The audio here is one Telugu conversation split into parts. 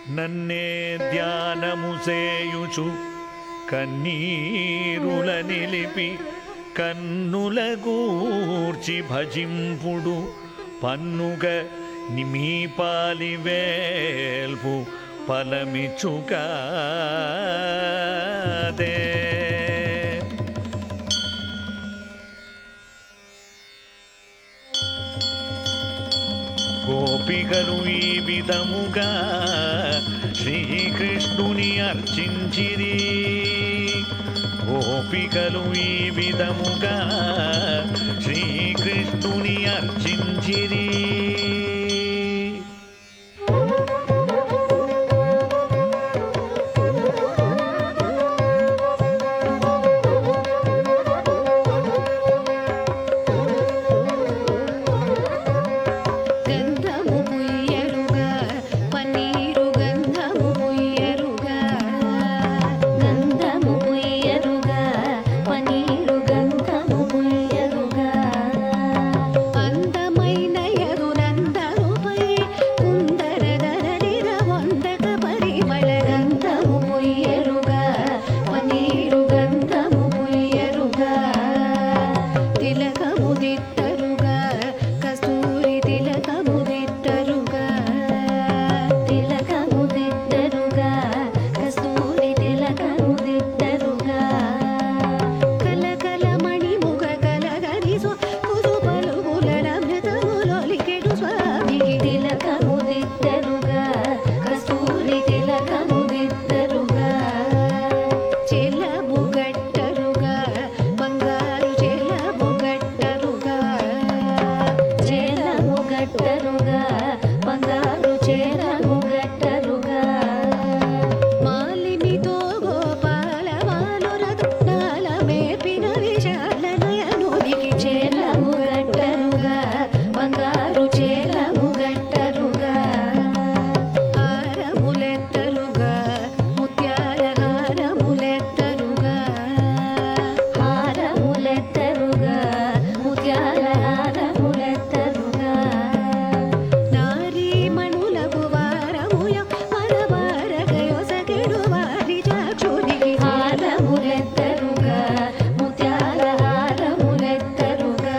నన్నే ధ్యానము సేయుచు కన్నీరుల నిలిపి కన్నుల గూర్చి భజింపుడు పన్నుగ నిమీపాలి వేల్పు ఫలమిచ్చుకాదే గోపికలు ఈ విధముగా శ్రీకృష్ణుని అర్చించిరి గోపికలు ఈ విధముగా శ్రీకృష్ణుని అర్చించిరి గంధము ముయ్యరుగా పన్నీరు గంధము ముయ్యరుగా గంధము ముయ్యరుగా పనీరు గంధము ముయ్యరుగా అందమైన యదునందరుపై కుందరదరడిర వందక పరిమళ గంధము ముయ్యరుగా పనీరు గంధము ముయ్యరుగా తిలకము దిట్టరుగా కస్తూరి తిలకము దిట్టరుగా తిలకము దిద్దరుగా కస్తూరి తిలకము దిద్దరుగా కలకల మణిముఖ కలగరి ముదు పలుగుల మృతములొలికెడు స్వామికి తిలకము దిద్దరుగా కస్తూరి తిలకము దిద్దరుగా చెలము గట్టరుగా బంగారు చెలము గట్టరుగా చేరము గట్టరుగా బంగారు చేరము గట్టరుగా మాలిమితో గోపాల మాలురత్నాల మేపిన విశాల నయనునికి చేరము గట్టరుగా బంగారు చేరము గట్టరుగా హారములెత్తరుగా ముత్యాల హారములెత్తరుగా హారములెత్తరుగా ముత్యాల హారములెత్తరుగా నారీ మణులకు వారముయ మరవారగయొసగెడు వారి చాక్షునికి హారములెత్తరుగా ముత్యాల హారములెత్తరుగా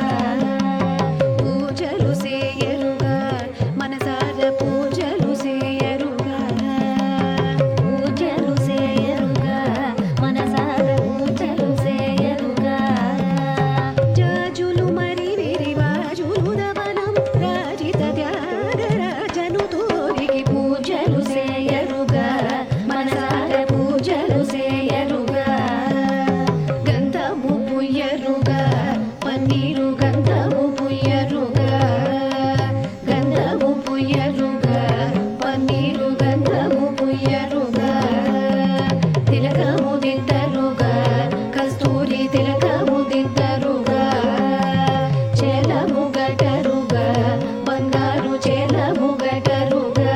పూజలు చేయరుగా మనసార పూజలు చేయరుగా పూజలు చేయరుగా మనసార పూజలు చేయరుగా జాజులు మరి విరివాజులు దవనం రాజిత త్యాగరాజను తోరికి పూజలు చేయరుగా మనసార పూజలు చేయరుగా గంధము పుయ్యరుగా పన్నీరు గంధము పుయ్యరుగా గంధము పుయ్యరుగా పన్నీరు గంధము పుయ్యరుగా తిలకము దిద్దరుగా కస్తూరి తిలకము దిద్దరుగా చేలము గటరుగా బంగారు చేలము గటరుగా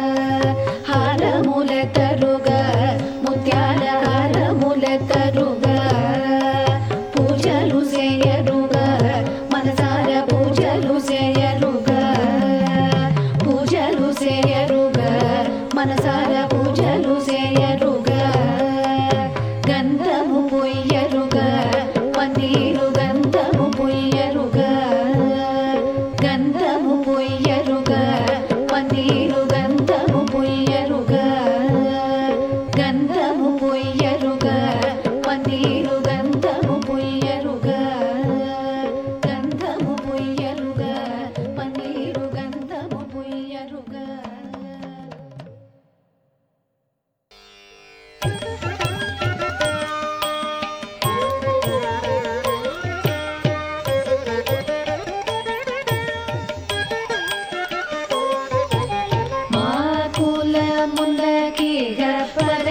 హారములెత్తరుగా ముత్యాల హారములెత్తరుగా పూజలు చేయరుగా మనసార పూజలు చేయరుగా పూజలు చేయరుగా మనసార పూజలు చేయరుగా గంధము పొయ్యరుగా పన్నీరు గంధము పొయ్యరుగా గంధము పొయ్యరుగా పన్నీరు గంధము పొయ్యరుగా గంధము పొయ్యరుగా పన్నీరు గంధము పొయ్యరుగా గంధము పొయ్యరుగా పన్నీరు గంధము పొయ్యరుగా మా కులములకి గపర